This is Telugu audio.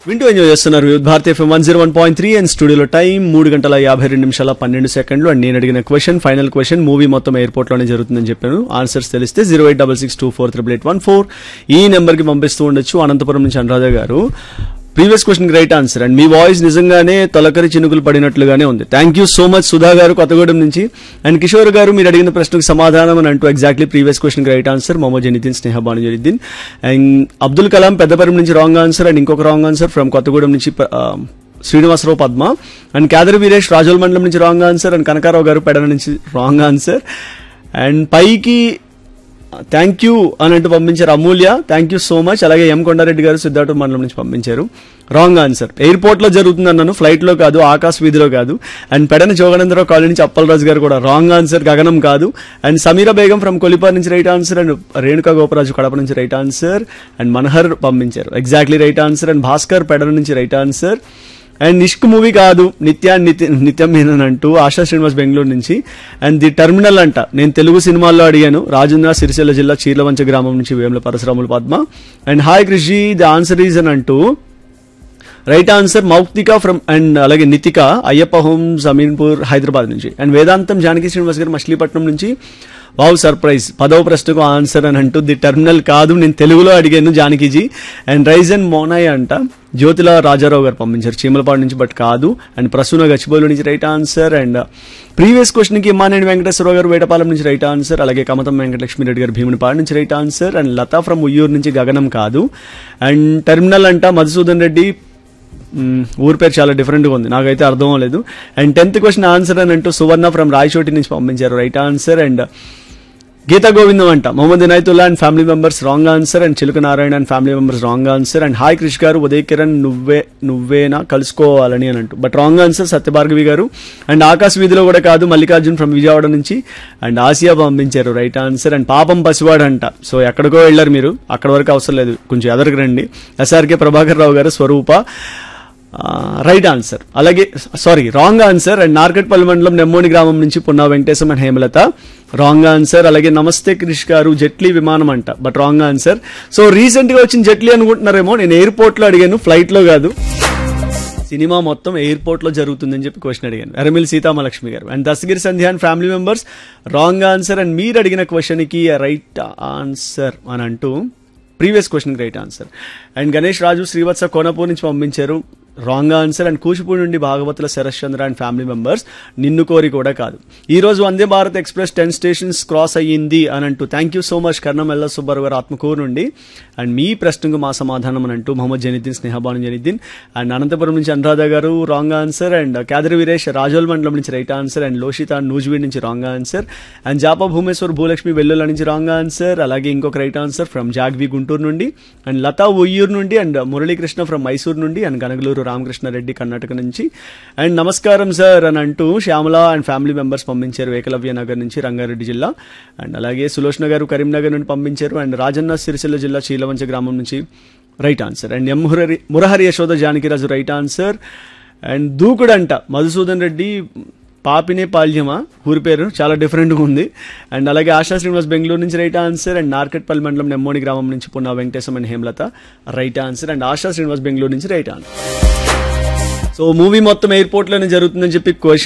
వింటూ ఎంజాయ్ చేస్తున్నారు వివిధ Bharati FM one zero one point three and స్టూడియోలో టైం మూడు గంటల యాభై రెండు నిమిషాల పన్నెండు సెకండ్లు అండ్ నేను అడిగిన క్వశ్చన్ ఫైనల్ క్వశ్చన్ మూవీ మొత్తం ఎయిర్పోర్ట్ లోనే జరుగుతుందని చెప్పాను ఆన్సర్స్ తెలిస్తే zero eight double six two four triple eight one four ఈ నెంబర్ కి పంపిస్తూ ఉండొచ్చు అనంతపురం నుంచి అనురాధ గారు previous question right answer and మీ వాయిస్ నిజంగానే తొలకరి చినుకులు పడినట్లుగానే ఉంది thank you so much Sudha గారు కొత్తగూడెం నుంచి అండ్ కిషోర్ గారు మీరు అడిగిన ప్రశ్నకు సమాధానం అని అంటూ exactly previous question right answer Mohammed జనిదిన్ స్నేహ బాను జనిదిన్ అండ్ అబ్దుల్ కలాం పెద్దపరం నుంచి రాంగ్ ఆన్సర్ అండ్ ఇంకొక రాంగ్ ఆన్సర్ ఫ్రమ్ కొత్తగూడెం నుంచి ఆ, శ్రీనివాసరావు పద్మ అండ్ కేదర్ వీరేష్ రాజోల్ మండలం నుంచి రాంగ్ ఆన్సర్ అండ్ కనకారావు గారు పెడన నుంచి రాంగ్ ఆన్సర్ అండ్ పైకి థ్యాంక్ యూ అని అంటూ పంపించారు Amulya thank you so much అలాగే ఎం కొండారెడ్డి గారు సిద్ధార్థ మండలం నుంచి పంపించారు రాంగ్ ఆన్సర్ ఎయిర్పోర్ట్ లో జరుగుతుంది అన్నాను ఫ్లైట్ లో కాదు ఆకాశ వీధిలో కాదు అండ్ పెడన జోగనందరావు కాలనీ నుంచి అప్పలరాజు గారు కూడా రాంగ్ ఆన్సర్ గగనం కాదు అండ్ సమీరా బేగం ఫ్రమ్ కొలిపార్ నుంచి right answer and Renuka Gopraju Kadapa నుంచి రైట్ ఆన్సర్ అండ్ మనహర్ పంపించారు exactly right answer and Bhaskar Pedana నుంచి రైట్ ఆన్సర్ అండ్ నిష్క్ మూవీ కాదు నిత్యా నిత్య నిత్యం మీనన్ అంటూ ఆశా శ్రీనివాస్ బెంగళూరు నుంచి అండ్ ది టర్మినల్ అంట నేను తెలుగు సినిమాల్లో అడిగాను రాజేంద్ర సిరిసిల్ల జిల్లా చీర్లవంచ గ్రామం నుంచి Vemula Parasuramulu Padma and hi Krishi the answer is అని అంటూ right answer Mouktika from and అలాగే నితిక అయ్యప్ప హోమ్ జమీన్పూర్ హైదరాబాద్ నుంచి అండ్ వేదాంతం జానకి శ్రీనివాస్ గారు మచిలీపట్నం నుంచి వావ్ సర్ప్రైజ్ పదవ ప్రశ్నకు ఆన్సర్ అని అంటూ ది టర్మినల్ కాదు నేను తెలుగులో అడిగాను జానకిజీ అండ్ రైజ్ అండ్ మోనాయ్ అంట జ్యోతిల రాజారావు గారు పంపించారు చీమలపాడు నుంచి బట్ కాదు అండ్ ప్రసూన గచ్చిబౌలి నుంచి right answer and previous question కి ఇమ్మానేని వెంకటేశ్వరరావు గారు వేటపాలెం నుంచి రైట్ ఆన్సర్ అలాగే కమతం వెంకటలక్ష్మి రెడ్డి గారు భీమునిపాడు నుంచి right answer and Latha from Vuyyuru నుంచి గగనం కాదు అండ్ టర్మినల్ అంట మధుసూదన్ రెడ్డి మ్మ్, ఊరి పేరు చాలా డిఫరెంట్ గా ఉంది నాకైతే అర్థం అవ్వలేదు అండ్ టెన్త్ క్వశ్చన్ ఆన్సర్ అని అంటూ సువర్ణ ఫ్రమ్ రాయచోటి నుంచి పంపించారు right answer and Geetha Govindam అంట Mohammed Inayatullah and family members wrong answer and Chiluka Narayana and family members wrong answer and hi Krish గారు ఉదయ్ కిరణ్ నువ్వే నువ్వేనా కలుసుకోవాలని అని అంటూ బట్ రాంగ్ ఆన్సర్ సత్యభార్గవి గారు అండ్ ఆకాశ వీధిలో కూడా కాదు మల్లికార్జున్ ఫ్రమ్ విజయవాడ నుంచి అండ్ ఆసియా పంపించారు right answer and Papam Pasivadu అంట సో ఎక్కడికో వెళ్ళారు మీరు అక్కడ వరకు అవసరం లేదు కొంచెం ఎదరికి రండి ఎస్ఆర్కే ప్రభాకర్ రావు గారు స్వరూప రైట్ ఆన్సర్ అలాగే sorry wrong answer and Narketpally మండలం నెమ్మోని గ్రామం నుంచి Punna Venkatesham and Hemalatha wrong answer అలాగే నమస్తే క్రిష్ గారు జెట్లీ విమానం అంట but wrong answer so recent గా వచ్చిన జెట్లీ అనుకుంటున్నారేమో నేను ఎయిర్పోర్ట్ లో అడిగాను ఫ్లైట్ లో కాదు సినిమా మొత్తం ఎయిర్పోర్ట్ లో జరుగుతుందని చెప్పి క్వశ్చన్ అడిగాను ఎరమిల్ సీతామలక్ష్మి గారు and Dastagiri Sandhya and family members wrong answer and మీరు అడిగిన క్వశ్చన్ కి రైట్ ఆన్సర్ అని అంటూ previous question right answer and Ganesh Raju Srivatsa Konapur నుంచి పంపించారు రాంగ్ ఆన్సర్ అండ్ కూచిపూడి నుండి Bhagavatula Sarath Chandra and family members Ninnu Kori కూడా కాదు ఈ రోజు Vande Bharat Express ten stations cross అయ్యింది అని అంటూ thank you so much Karnam Yella Subbarao గారు ఆత్మకూరు నుండి అండ్ మీ ప్రశ్నకు మా సమాధానం అని అంటూ మొహమ్మద్ జనిద్దీన్ స్నేహబాను జనిద్దీన్ అండ్ అనంతపురం నుంచి Anuradha garu wrong answer and Kedari Veeresh Razole మండలం నుంచి right answer and Loshitha Nuzvid నుంచి wrong answer and Japa Bhumeshwar Bhulakshmi Vellula నుంచి రాంగ్ ఆన్సర్ అలాగే ఇంకొక right answer from Jagvi Guntur నుండి అండ్ లతా ఉయ్యూరు నుండి అండ్ మురళీకృష్ణ ఫ్రమ్ మైసూర్ నుండి అండ్ కనగలూరు రామకృష్ణారెడ్డి కర్ణాటక నుంచి అండ్ నమస్కారం సార్ అని అంటూ శ్యామల అండ్ ఫ్యామిలీ మెంబర్స్ పంపించారు ఏకలవ్య నగర్ నుంచి రంగారెడ్డి జిల్లా అండ్ అలాగే సులోచన గారు కరీంనగర్ నుండి పంపించారు అండ్ రాజన్న సిరిసిల్ల జిల్లా చీలవంచ గ్రామం నుంచి right answer and M Murahari Murahari Yashoda Janakiraju right answer and దూకుడంట మధుసూదన్ రెడ్డి పాపినే పాల్యమా ఊరి పేరు చాలా డిఫరెంట్గా ఉంది అండ్ అలాగే ఆశా శ్రీనివాస్ బెంగళూరు నుంచి రైట్ ఆన్సర్ అండ్ నార్కెట్పల్లి మండలం నెమ్మోని గ్రామం నుంచి Punna Venkatesham and Hemalatha right answer and Asha Srinivas Bengaluru నుంచి రైట్ ఆన్సర్ సో మూవీ మొత్తం ఎయిర్పోర్ట్ లోనే జరుగుతుందని చెప్పి క్వశ్చన్